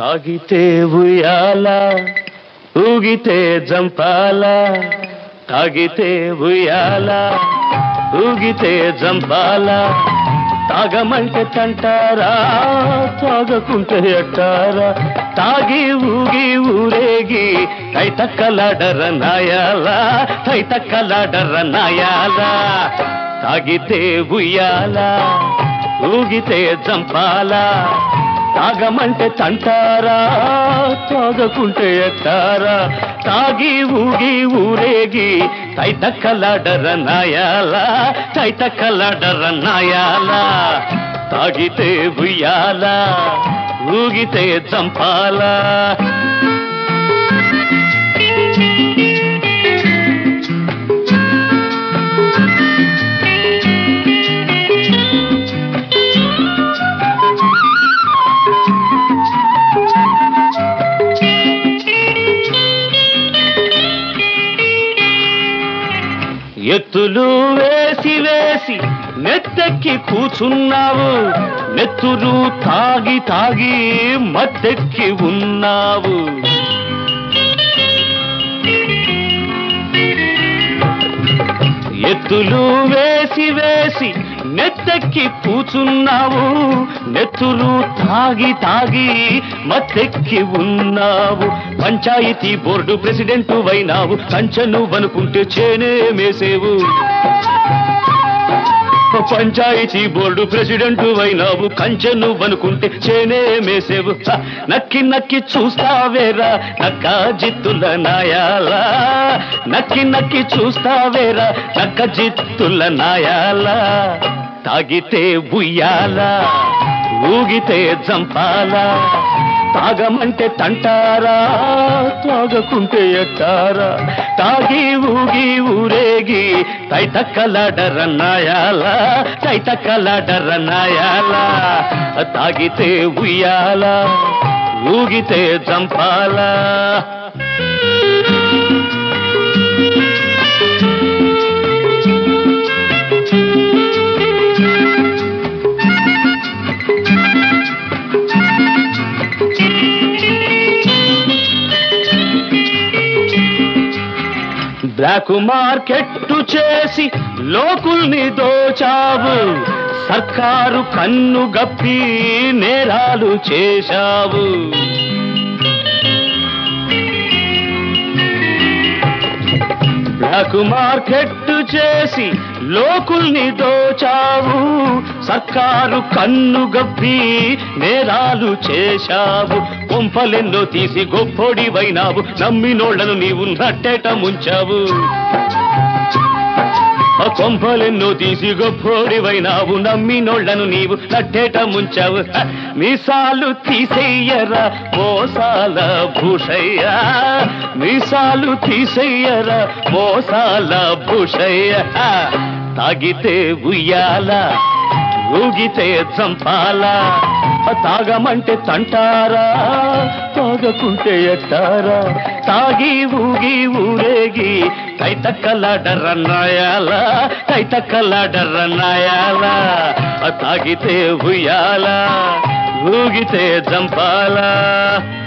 తాగితే ఉయ్యాల ఊగితే జంపాల తాగితే ఉయ్యాల ఊగితే జంపాల తాగమంటే తంటారా తాగకుంటే ఎట్టారా తాగి ఊగి ఊరేగి తైతక్కలాడర నాయాల తైతక్కలాడర నాయాల తాగితే ఉయ్యాల ఊగితే జంపాల తాగమంటే తంటారా తాగకుంటే ఎట్టారా తాగి ఊగి ఊరేగి తైతక్కలాడర నాయాల తైతక్కలాడర నాయాల తాగితే ఉయ్యాల ఊగితే చంపాలా ఎత్తులు వేసి వేసి నెత్తెక్కి కూచున్నావు నెత్తురు తాగి తాగి మత్తెక్కి ఉన్నావు ఎత్తులు వేసి వేసి నెత్తెక్కి కూచున్నావు నెత్తురు తాగి తాగి మత్తెక్కి ఉన్నావు పంచాయతీ బోర్డు ప్రెసిడెంట్ అయినావు కంచెను వనుకుంటే చేనే మేసేవు పంచాయతీ బోర్డు ప్రెసిడెంట్ అయినావు కంచెను వనుకుంటే చేనే మేసేవు హ, నక్కి నక్కి చూస్తావేరా నక్క జిత్తుల నాయాల నక్కి నక్కి చూస్తావేరా నక్క జిత్తుల నాయాల తాగితే ఉయ్యాల ఊగితే జంపాల తాగమంటే తంటారా తాగకుంటే ఎట్టారా తాగి ఊగి ఊరేగి తైతక్కలాడర నాయాల తైతక్కలాడర నాయాల తాగితే ఉయ్యాల ఊగితే జంపాలా బ్లాక్ మార్కెట్టు చేసి లోకుల్ని దోచావు సర్కారు కన్ను గప్పి నేరాలు చేశావు బ్లాక్ మార్కెట్టు చేసి లోకుల్ని దోచావు సర్కారు కన్ను గప్పి నేరాలు చేశావు కొంపలెన్నో తీసి గొప్పొడివైనావు నమ్మినోళ్లను నీవు నట్టేట ముంచావు ఆ కొంపలెన్నో తీసి గొప్పోడివైనావు నమ్మినోళ్లను నీవు నట్టేట ముంచావు హ! మీసాలు తీసేయ్యరా మోసాల భూషయ్య మీసాలు తీసేయ్యరా మోసాల భూషయ్య హ! తాగితే ఉయ్యాల ఊగితే చంపాల తాగమంటే తంటారా తాగకుంటే ఎట్టారా తాగి ఊగి ఊరేగి తైతక్కలాడర్ర నాయాల తైతక్కలాడర్ర నాయాల తాగితే ఉయ్యాల ఊగితే చంపాలా